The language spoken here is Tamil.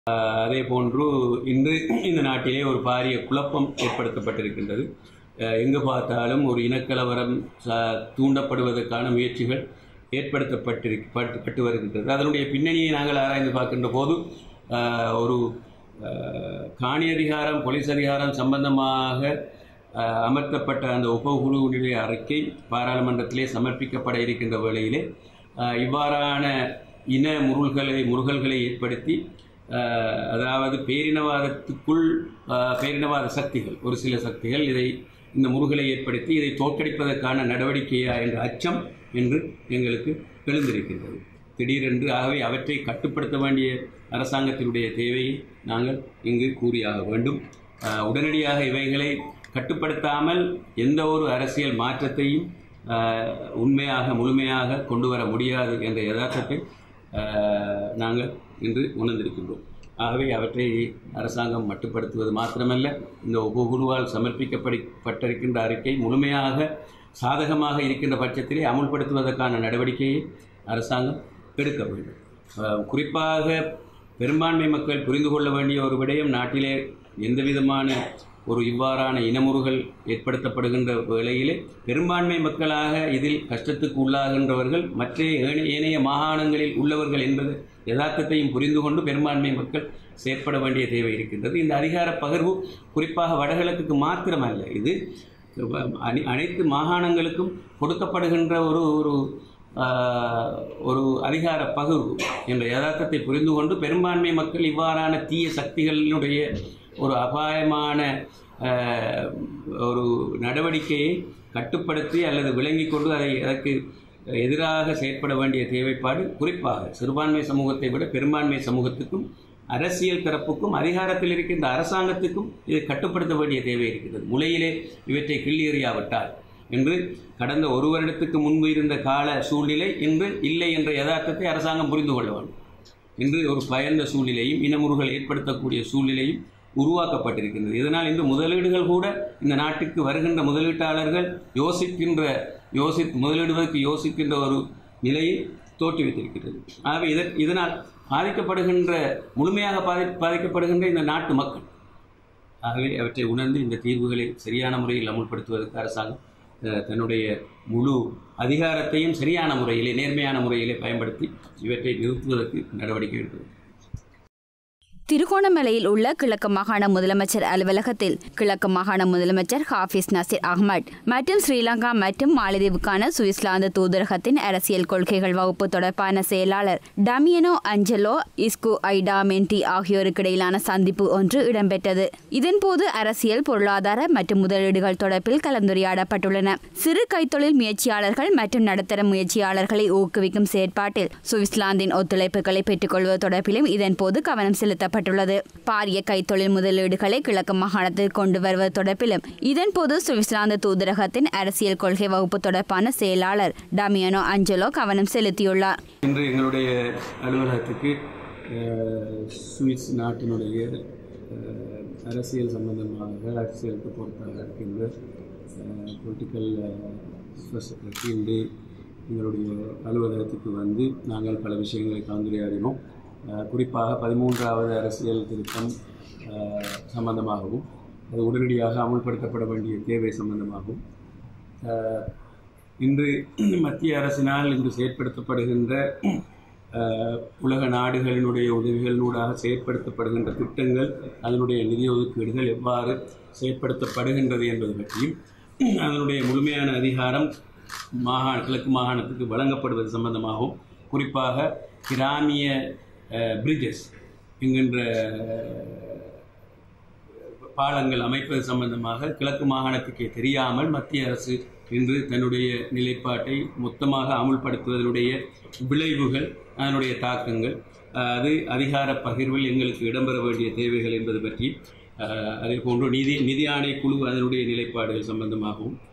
அதே போன்று இன்று இந்த நாட்டிலே ஒரு பாரிய குழப்பம் ஏற்படுத்தப்பட்டிருக்கின்றது அஹ் எங்கு பார்த்தாலும் ஒரு இனக்கலவரம் ச- தூண்டப்படுவதற்கான முயற்சிகள் ஏற்படுத்தப்பட்டிருப்பட்டு வருகின்றது அதனுடைய பின்னணியை நாங்கள் ஆராய்ந்து பார்க்கின்ற போது அஹ், ஒரு அஹ், காணி அதிகாரம் போலீஸ் அதிகாரம் சம்பந்தமாக அஹ், அமர்த்தப்பட்ட அந்த உபகுழுவினுடைய அறிக்கை பாராளுமன்றத்திலே சமர்ப்பிக்கப்பட இருக்கின்ற வேளையிலே அஹ், இவ்வாறான இன முருள்களை முருகல்களை ஏற்படுத்தி அஹ், அதாவது பேரினவாதத்துக்குள் அஹ், பேரினவாத சக்திகள் ஒரு சில சக்திகள் இதை இந்த முருகலை ஏற்படுத்தி இதை தோற்கடிப்பதற்கான நடவடிக்கையா என்ற அச்சம் என்று எங்களுக்கு எழுந்திருக்கின்றது திடீரென்று ஆகவே அவற்றை கட்டுப்படுத்த வேண்டிய அரசாங்கத்தினுடைய தேவையை நாங்கள் இங்கு கூறியாக வேண்டும் அஹ், உடனடியாக இவைகளை கட்டுப்படுத்தாமல் எந்த ஒரு அரசியல் மாற்றத்தையும் அஹ், உண்மையாக முழுமையாக கொண்டு வர முடியாது என்ற யதார்த்தத்தை அஹ், நாங்கள் இன்று உணர்ந்திருக்கின்றோம் ஆகவே அவற்றை அரசாங்கம் மட்டுப்படுத்துவது மாத்திரமல்ல இந்த உபகுழுவால் சமர்ப்பிக்கப்பட்டிருக்கின்ற அறிக்கை முழுமையாக சாதகமாக இருக்கின்ற பட்சத்திலே அமுல்படுத்துவதற்கான நடவடிக்கையை அரசாங்கம் எடுக்க வேண்டும் அஹ், குறிப்பாக பெரும்பான்மை மக்கள் புரிந்து கொள்ள வேண்டிய ஒரு விடயம் நாட்டிலே எந்த விதமான ஒரு இவ்வாறான இனமுறுகள் ஏற்படுத்தப்படுகின்ற வேளையிலே பெரும்பான்மை மக்களாக இதில் கஷ்டத்துக்கு உள்ளாகின்றவர்கள் மற்ற ஏனைய ஏனைய மாகாணங்களில் உள்ளவர்கள் என்பது யதார்த்தத்தையும் புரிந்து கொண்டு பெரும்பான்மை மக்கள் செயற்பட வேண்டிய தேவை இருக்கின்றது இந்த அதிகார பகிர்வு குறிப்பாக வடகிழக்குக்கு மாத்திரமல்ல இது அனை- அனைத்து மாகாணங்களுக்கும் கொடுக்கப்படுகின்ற ஒரு ஒரு ஆஹ், ஒரு அதிகார பகிர்வு என்ற யதார்த்தத்தை புரிந்து கொண்டு பெரும்பான்மை மக்கள் இவ்வாறான தீய சக்திகளினுடைய ஒரு அபாயமான ஆஹ், ஒரு நடவடிக்கையை கட்டுப்படுத்தி அல்லது விளங்கிக் கொண்டு அதை அதற்கு எதிராக செயற்பட வேண்டிய தேவைப்பாடு குறிப்பாக சிறுபான்மை சமூகத்தை விட பெரும்பான்மை சமூகத்துக்கும் அரசியல் தரப்புக்கும் அதிகாரத்தில் இருக்கின்ற அரசாங்கத்துக்கும் இதை கட்டுப்படுத்த வேண்டிய தேவை இருக்கிறது முளையிலே இவற்றை கிள்ளி எறியாவிட்டால் என்று கடந்த ஒரு வருடத்துக்கு முன்பு இருந்த கால சூழ்நிலை இன்று இல்லை என்ற யதார்த்தத்தை அரசாங்கம் புரிந்து கொள்ள வேண்டும் இன்று ஒரு பயந்த சூழ்நிலையும் இனமுறுகள் ஏற்படுத்தக்கூடிய சூழ்நிலையும் உருவாக்கப்பட்டிருக்கின்றது இதனால் இன்று முதலீடுகள் கூட இந்த நாட்டுக்கு வருகின்ற முதலீட்டாளர்கள் யோசிக்கின்ற யோசி முதலிடுவதற்கு யோசிக்கின்ற ஒரு நிலையை தோற்றுவித்திருக்கிறது ஆகவே இதற் இதனால் பாதிக்கப்படுகின்ற முழுமையாக பாதி பாதிக்கப்படுகின்ற இந்த நாட்டு மக்கள் ஆகவே அவற்றை உணர்ந்து இந்த தீர்வுகளை சரியான முறையில் அமுல்படுத்துவதற்கு அரசாங்கம் அஹ், தன்னுடைய முழு அதிகாரத்தையும் சரியான முறையிலே நேர்மையான முறையிலே பயன்படுத்தி இவற்றை நிறுத்துவதற்கு நடவடிக்கை எடுக்கிறது திருகோணமலையில் உள்ள கிழக்கு மாகாண முதலமைச்சர் அலுவலகத்தில் கிழக்கு மாகாண முதலமைச்சர் ஹாஃபிஸ் நசீர் அகமட் மற்றும் ஸ்ரீலங்கா மற்றும் மாலத்தீவுக்கான சுவிட்சர்லாந்து தூதரகத்தின் அரசியல் கொள்கைகள் வகுப்பு தொடர்பான செயலாளர் டமியனோ அஞ்சலோ இஸ்கு ஐடா மென்டி ஆகியோருக்கு இடையிலான சந்திப்பு ஒன்று இடம்பெற்றது இதன்போது அரசியல் பொருளாதார மற்றும் முதலீடுகள் தொடர்பில் கலந்துரையாடப்பட்டுள்ளன சிறு கைத்தொழில் முயற்சியாளர்கள் மற்றும் நடுத்தர முயற்சியாளர்களை ஊக்குவிக்கும் செயற்பாட்டில் சுவிட்சர்லாந்தின் ஒத்துழைப்புகளை பெற்றுக்கொள்வது தொடர்பிலும் இதன்போது கவனம் செலுத்தப்பட்டுள்ளது பாரிய கைத்தொழில் முதலீடுகளை கிழக்கு மாகாணத்தில் கொண்டு வருவது தொடர்பிலும் இதன்போது சுவிட்சர்லாந்து தூதரகத்தின் அரசியல் கொள்கை வகுப்பு தொடர்பான செயலாளர் டமியனோ அஞ்சலோ கவனம் செலுத்தியுள்ளார் இன்று எங்களுடைய அலுவலகத்துக்கு அஹ், சுவிஸ் நாட்டினுடைய அஹ், அரசியல் சம்பந்தமாக அரசியலுக்கு பொறுப்பாக இருக்கின்ற பொலிட்டிக்கல் செக்ரட்டரி இன்று எங்களுடைய அலுவலகத்துக்கு வந்து நாங்கள் பல விஷயங்களை கலந்துரையாடினோம் அஹ், குறிப்பாக பதிமூன்றாவது அரசியல் திருத்தம் அஹ், சம்பந்தமாகவும் அது உடனடியாக அமுல்படுத்தப்பட வேண்டிய தேவை சம்பந்தமாகவும் அஹ், இன்று மத்திய அரசினால் இன்று செயற்படுத்தப்படுகின்ற அஹ், உலக நாடுகளினுடைய உதவிகளினூடாக செயற்படுத்தப்படுகின்ற திட்டங்கள் அதனுடைய நிதி ஒதுக்கீடுகள் எவ்வாறு செயற்படுத்தப்படுகின்றது என்பது பற்றியும் அதனுடைய முழுமையான அதிகாரம் மாகாண கிழக்கு மாகாணத்துக்கு வழங்கப்படுவது சம்பந்தமாகவும் குறிப்பாக கிராமிய பிரிட்ஜஸ் என்கின்ற பாலங்கள் அமைப்பது சம்பந்தமாக கிழக்கு மாகாணத்துக்கே தெரியாமல் மத்திய அரசு இன்று தன்னுடைய நிலைப்பாட்டை மொத்தமாக அமுல்படுத்துவதனுடைய விளைவுகள் அதனுடைய தாக்கங்கள் அஹ், அது அதிகார பகிர்வில் எங்களுக்கு இடம்பெற வேண்டிய தேவைகள் என்பது பற்றி அஹ், அதே போன்று நிதி நிதி ஆணைக்குழு அதனுடைய நிலைப்பாடுகள் சம்பந்தமாகவும்